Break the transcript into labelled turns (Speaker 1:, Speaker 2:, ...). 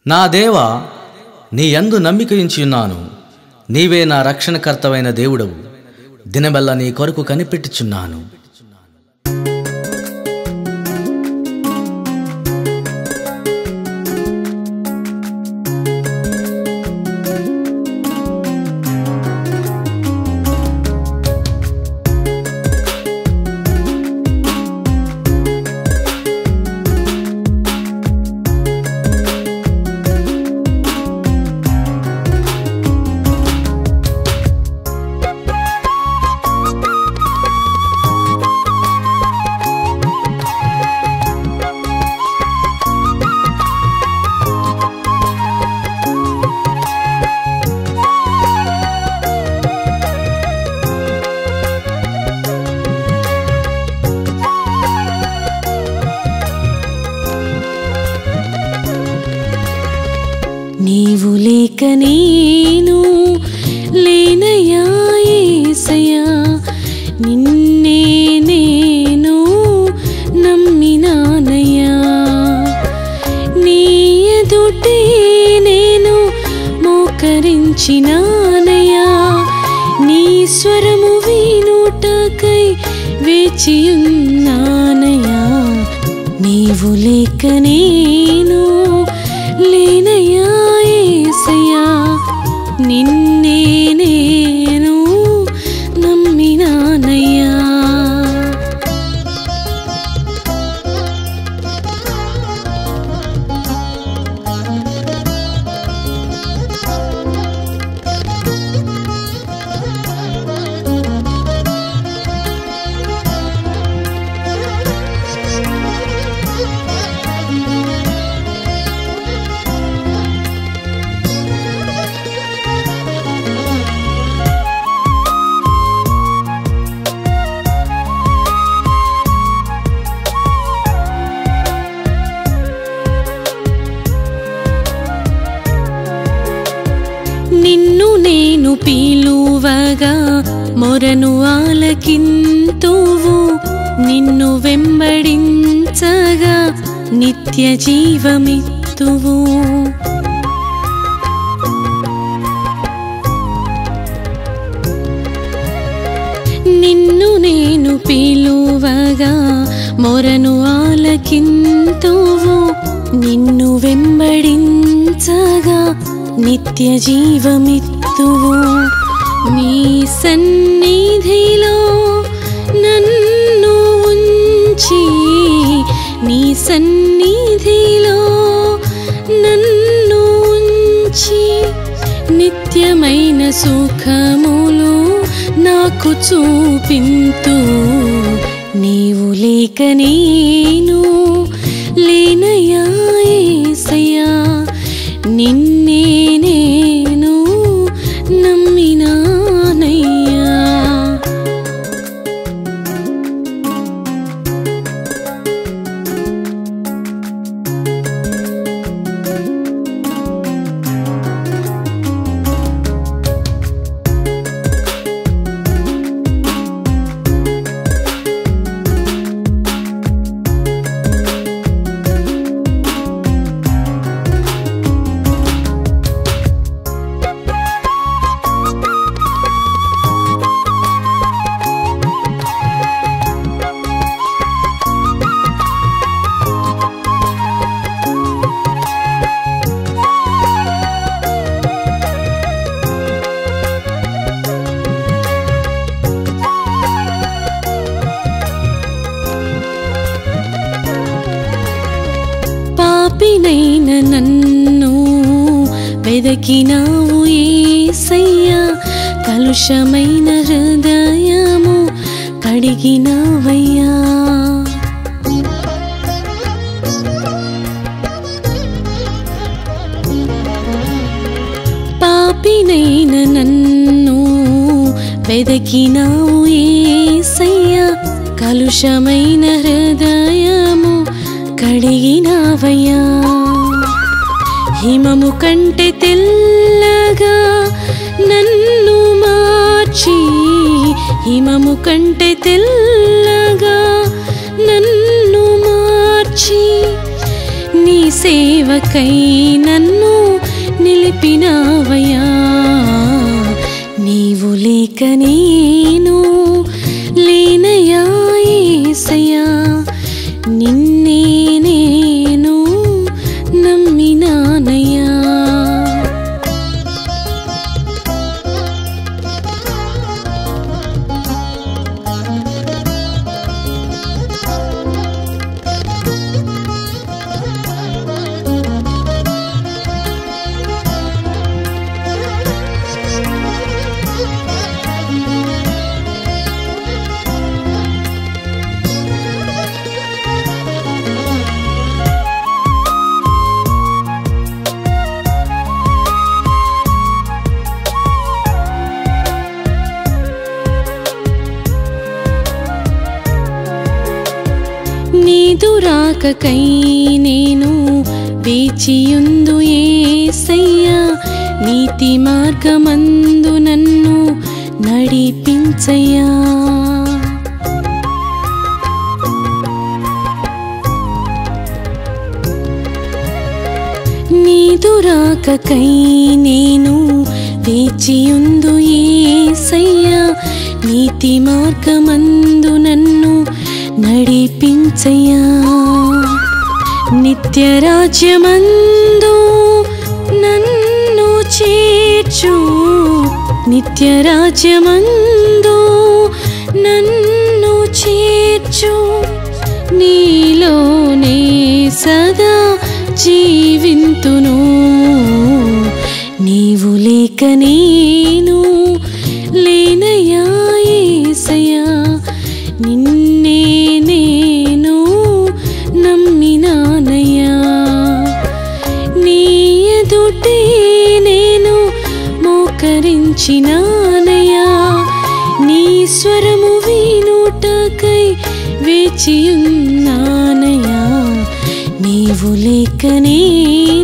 Speaker 1: నా దేవా నీ యందు నమ్మిక ఉంచియున్నాను నీవే నా రక్షణకర్తవైన దేవుడవు దినబెల్ల నీ కొరకు కనిపెట్టుచున్నాను
Speaker 2: నీవు లేక నేను లేనయా యేసయ్యా నిన్నే నేను నమ్మినానయ్యా నీ ఎదుటే నేను మోకరించినానయ్యా నీ స్వరము వినుటకై వేచియున్నానయ్యా నీవు లేక నేను లేనయ్యా యేసయ్యా నిన్నే నేను నమ్మినానయ్యా నిన్ను నేను పీలువగా మొరను ఆలకింతువు నిన్ను వెంబడించగా నిత్య జీవమిత్తువు నిన్ను నేను పీలువగా మొరను ఆలకింతువు నిన్ను వెంబడించగా నిత్య జీవమిత్తువు నీ సన్నిధిలో నన్ను ఉంచి నీ సన్నిధిలో నన్ను ఉంచి నిత్యమైన సుఖములు నాకు చూపింతు నీవు లేక నేను లేనయా యేసయ్యా నిన్నే నేను నమ్మినానయ్యా పాపినైన నన్ను వెదకినావు ఏసయ్యా కలుషమైన హృదయము కడిగినావయ్యా పాపినైన నన్ను వెదకినావు ఏసయ్యా కలుషమైన హృదయము కడిగినావయ్యా హిమము కంటే తెల్లగా నన్ను మార్చి హిమము కంటే తెల్లగా నన్ను మార్చి నీ సేవకై నన్ను నిలిపినావయ్యా నీవు లేక నేను లేనయా యేసయ్యా నిన్నే నేను నమ్మినానయ్యా నీదు రాకకై నేను వేచియుందు ఏసయ్యా నీతి మార్గమందు నన్ను నడిపించయ్యా నీదు రాకకై నేను వేచియుందు ఏసయ్యా నీతి మార్గమందు నన్ను నడిపించయ్యా నిత్య రాజ్యమందు నన్ను చేర్చు నిత్య రాజ్యమందు నన్ను చేర్చు నీలోనే సదా జీవింతును నీవు లేక నేను లేనయా యేసయ్యా నిన్నే నేను నమ్మినానయ్యా నీ ఎదుటే నేను మోకరించినానయ్యా నీ స్వరము వినుటకై వేచియున్నానయ్యా నీవు లేక నేను